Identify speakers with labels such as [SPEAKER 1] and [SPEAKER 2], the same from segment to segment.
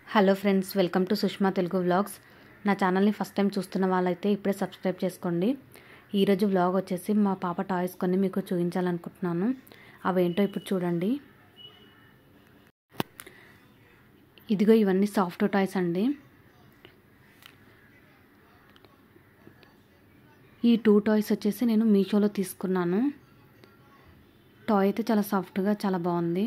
[SPEAKER 1] hello friends welcome to Sushma Telugu vlogs నా ఛానల్ని first time చూస్తున్న వాళ్ళైతే ఇప్పుడే సబ్స్క్రైబ్ చేసుకోండి ఈరోజు వ్లాగ్ వచ్చేసి మా పాప టాయ్స్ కొన్ని మీకు చూపించాలనుకుంటున్నాను అవేంటో ఇప్పుడు చూడండి ఇదిగో ఇవన్నీ సాఫ్ట్ టాయ్స్ అండి ఈ టూ టాయ్స్ వచ్చేసి నేను మీషోలో తీసుకున్నాను టాయ్ అయితే చాలా సాఫ్ట్గా చాలా బాగుంది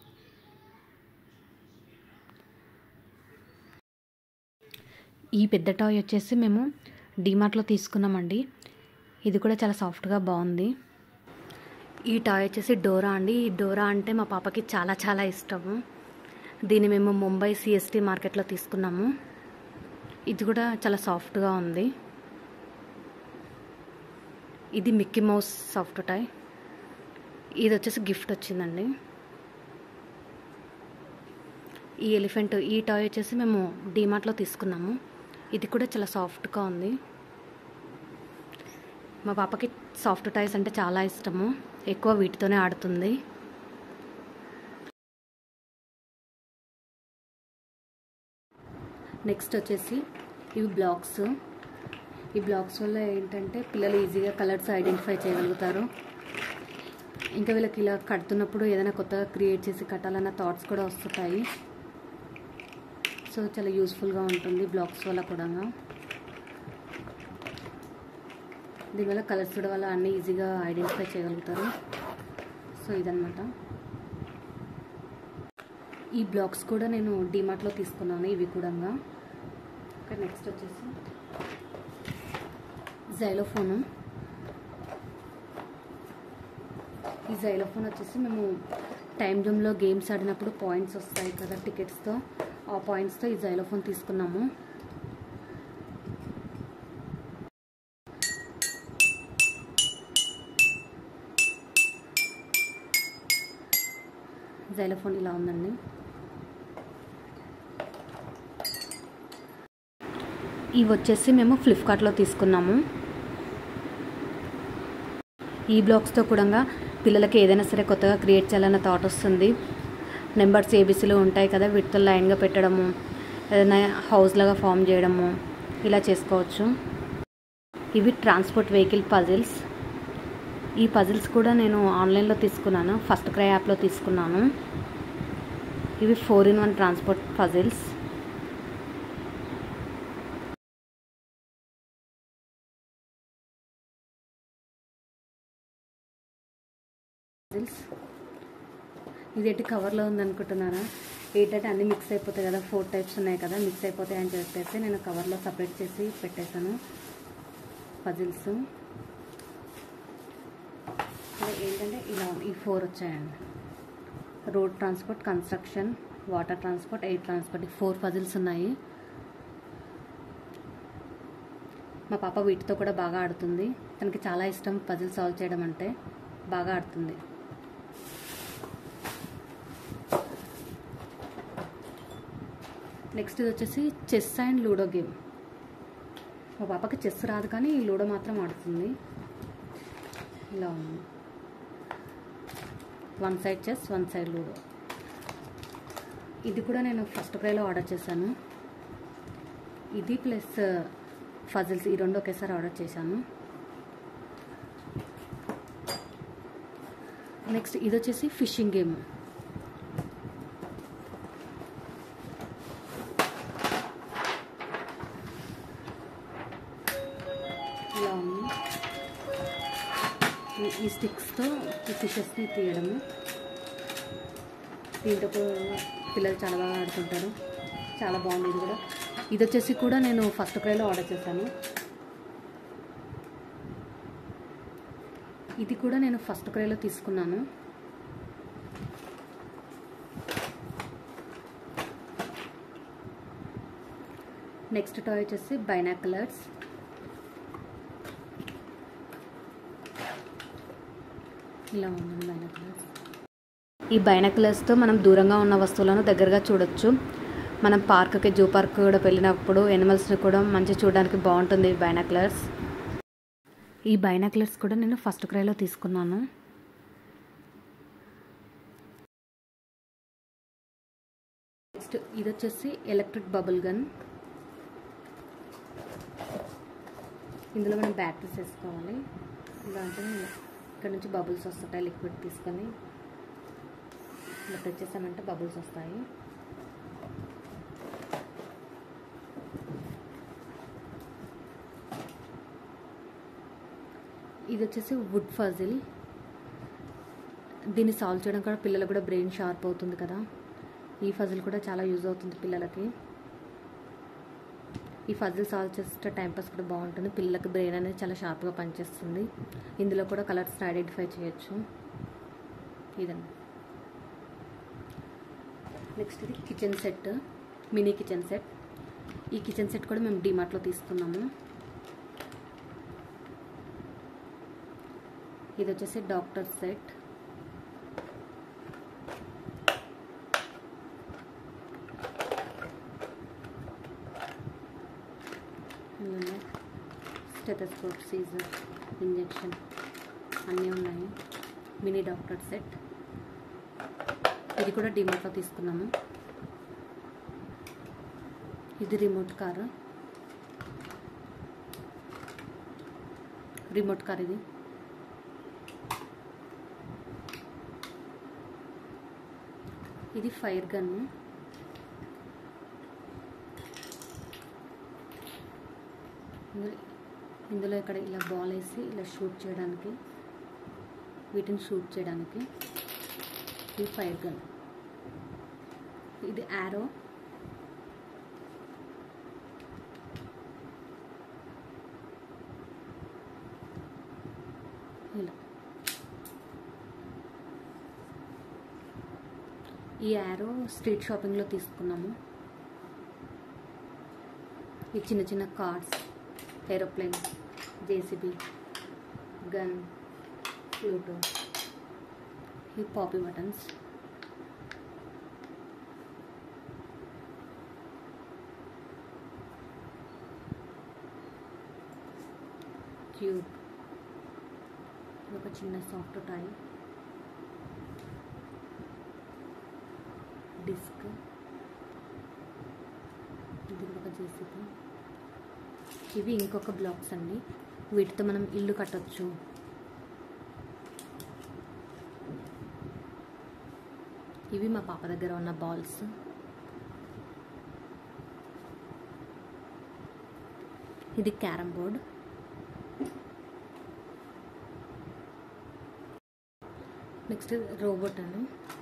[SPEAKER 1] ఈ పెద్ద టాయ్ వచ్చేసి మేము డీమార్ట్లో తీసుకున్నామండి ఇది కూడా చాలా సాఫ్ట్గా బాగుంది ఈ టాయ్ వచ్చేసి డోరా అండి ఈ డోరా అంటే మా పాపకి చాలా చాలా ఇష్టము దీన్ని మేము ముంబై సిఎస్టీ మార్కెట్లో తీసుకున్నాము ఇది కూడా చాలా సాఫ్ట్గా ఉంది ఇది మిక్కీ మౌస్ సాఫ్ట్ టాయ్ ఇది వచ్చేసి గిఫ్ట్ వచ్చిందండి ఈ ఎలిఫెంట్ ఈ టాయ్ వచ్చేసి మేము డీమార్ట్లో తీసుకున్నాము ఇది కూడా చాలా సాఫ్ట్గా ఉంది మా పాపకి సాఫ్ట్ టాయ్స్ అంటే చాలా ఇష్టము ఎక్కువ వీటితోనే ఆడుతుంది నెక్స్ట్ వచ్చేసి ఇవి బ్లాక్స్ ఈ బ్లాక్స్ వల్ల ఏంటంటే పిల్లలు ఈజీగా కలర్స్ ఐడెంటిఫై చేయగలుగుతారు ఇంకా వీళ్ళకి ఇలా కడుతున్నప్పుడు ఏదైనా కొత్తగా క్రియేట్ చేసి కట్టాలన్న థాట్స్ కూడా వస్తుంటాయి సో చాలా యూస్ఫుల్గా ఉంటుంది బ్లాక్స్ వల్ల కూడా దీనివల్ల కలర్స్ కూడా వల్ల అన్నీ ఈజీగా ఐడెంటిఫై చేయగలుగుతారు సో ఇదనమాట ఈ బ్లాక్స్ కూడా నేను డిమార్ట్లో తీసుకున్నాను ఇవి కూడా నెక్స్ట్ వచ్చేసి జైలోఫోను ఈ జైలోఫోన్ వచ్చేసి మేము టైం జోన్లో గేమ్స్ ఆడినప్పుడు పాయింట్స్ వస్తాయి కదా టికెట్స్తో ఆ పాయింట్స్తో ఈ జైలోఫోన్ తీసుకున్నాము జైలోఫోన్ ఇలా ఉందండి ఇవి వచ్చేసి మేము ఫ్లిప్కార్ట్లో తీసుకున్నాము ఈ బ్లాక్స్తో కూడా పిల్లలకి ఏదైనా సరే కొత్తగా క్రియేట్ చేయాలన్న థాట్ వస్తుంది నెంబర్స్ ఏబీసీలు ఉంటాయి కదా వీటితో లైన్గా పెట్టడము ఏదైనా హౌస్ లాగా ఫామ్ చేయడము ఇలా చేసుకోవచ్చు ఇవి ట్రాన్స్పోర్ట్ వెహికల్ పజిల్స్ ఈ పజిల్స్ కూడా నేను ఆన్లైన్లో తీసుకున్నాను ఫస్ట్ క్రై యాప్లో తీసుకున్నాను ఇవి four in one transport puzzles puzzles ఇదేంటి కవర్లో ఉందనుకుంటున్నారా ఏంటంటే అన్నీ మిక్స్ అయిపోతాయి కదా ఫోర్ టైప్స్ ఉన్నాయి కదా మిక్స్ అయిపోతాయి అని చెప్పేసి నేను కవర్లో సపరేట్ చేసి పెట్టేశాను పజిల్స్ ఏంటంటే ఇలా ఈ ఫోర్ వచ్చాయండి road transport construction water transport air transport ఈ ఫోర్ పజిల్స్ ఉన్నాయి మా పాప వీటితో కూడా బాగా ఆడుతుంది తనకి చాలా ఇష్టం పజిల్ సాల్వ్ చేయడం అంటే బాగా ఆడుతుంది నెక్స్ట్ ఇది వచ్చేసి చెస్ అండ్ లూడో గేమ్ మా పాపకి చెస్ రాదు కానీ లూడో మాత్రం ఆడుతుంది ఇలా ఉంది one side chess one side ludo ఇది కూడా నేను ఫస్ట్ క్రైలో ఆర్డర్ చేశాను ఇది ప్లస్ ఫజిల్స్ ఈ రెండు ఒకేసారి ఆర్డర్ చేశాను నెక్స్ట్ ఇది వచ్చేసి ఫిషింగ్ గేమ్ ఇలా ఉంది ఈ స్టిక్స్తో ఈ ఫిషెస్ని తీయడము దీంతో పిల్లలు చాలా బాగా ఆడుతుంటారు చాలా బాగుంది ఇది కూడా ఇది వచ్చేసి కూడా నేను ఫస్ట్ క్రైలో ఆర్డర్ చేశాను ఇది కూడా నేను ఫస్ట్ క్రైలో తీసుకున్నాను నెక్స్ట్ టాయ్ వచ్చేసి బైనాకులర్స్ ఇలా ఉందండి బైనాకులర్స్ ఈ బైనాకులర్స్తో మనం దూరంగా ఉన్న వస్తువులను దగ్గరగా చూడొచ్చు మనం పార్క్కి జూ పార్క్ కూడా వెళ్ళినప్పుడు ఎనిమల్స్ని కూడా మంచి చూడడానికి బాగుంటుంది ఈ బైనాకులర్స్ ఈ బైనాకులర్స్ కూడా నేను ఫస్ట్ క్రైలో తీసుకున్నాను నెక్స్ట్ ఇది వచ్చేసి ఎలక్ట్రిక్ బబుల్ గన్ ఇందులో మనం బ్యాటరీస్ వేసుకోవాలి దాంట్లో ఇక్కడ నుంచి బబుల్స్ వస్తుంటాయి లిక్విడ్ తీసుకొని ఇలా తెచ్చేసామంటే బబుల్స్ వస్తాయి ఇది వచ్చేసి వుడ్ ఫజిల్ దీన్ని సాల్వ్ చేయడం కూడా పిల్లలకు కూడా బ్రెయిన్ షార్ప్ అవుతుంది కదా ఈ ఫజిల్ కూడా చాలా యూజ్ అవుతుంది పిల్లలకి ఈ ఫజిల్ సాల్వ్ చేస్తే టైంపాస్ కూడా బాగుంటుంది పిల్లలకి బ్రెయిన్ అనేది చాలా షార్ప్గా పనిచేస్తుంది ఇందులో కూడా కలర్స్ని ఐడెంటిఫై చేయొచ్చు ఇదండి నెక్స్ట్ ఇది kitchen set mini kitchen set ఈ కిచెన్ సెట్ కూడా మేము డిమార్ట్లో తీసుకున్నాము ఇది వచ్చేసి doctor set stethoscope scissor injection అన్నీ ఉన్నాయి మినీ డాక్టర్ సెట్ ఇది కూడా డిమార్ట్లో తీసుకున్నాము ఇది రిమోట్ కారు రిమోట్ కార్ ఇది ఇది ఫైర్ గన్ను ఇందులో ఇక్కడ ఇలా బాల్ వేసి ఇలా షూట్ చేయడానికి వీటిని షూట్ చేయడానికి ఇది ఫైర్ గన్ ఇది యారో ఇలా ఈ యారో స్ట్రీట్ షాపింగ్లో తీసుకున్నాము ఈ చిన్న చిన్న కార్స్ ఏరోప్లేన్ జేసీబీ గన్ ఫ్లూటో ఈ పాపీ బటన్స్ ట్యూబ్ ఒక చిన్న సాఫ్ట్ టాయ్ డిస్క్ ఇది కూడా ఒక జేసీబీ ఇవి ఇంకొక బ్లాక్స్ అండి వీటితో మనం ఇల్లు కట్టొచ్చు ఇవి మా పాప దగ్గర ఉన్న బాల్స్ ఇది క్యారమ్ బోర్డ్ నెక్స్ట్ రోబోట్ అండి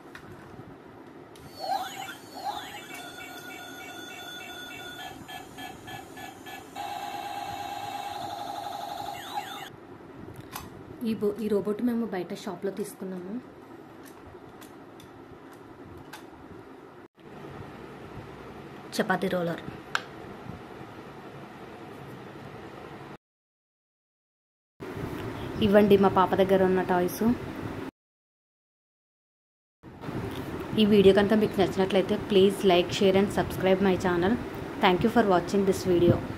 [SPEAKER 1] ఈ బో ఈ రోబోట్ మేము బయట షాప్లో తీసుకున్నాము చపాతీ రోలర్ ఇవ్వండి మా పాప దగ్గర ఉన్న టాయ్స్ ఈ వీడియో కనుక మీకు నచ్చినట్లయితే please like share and subscribe my channel thank you for watching this video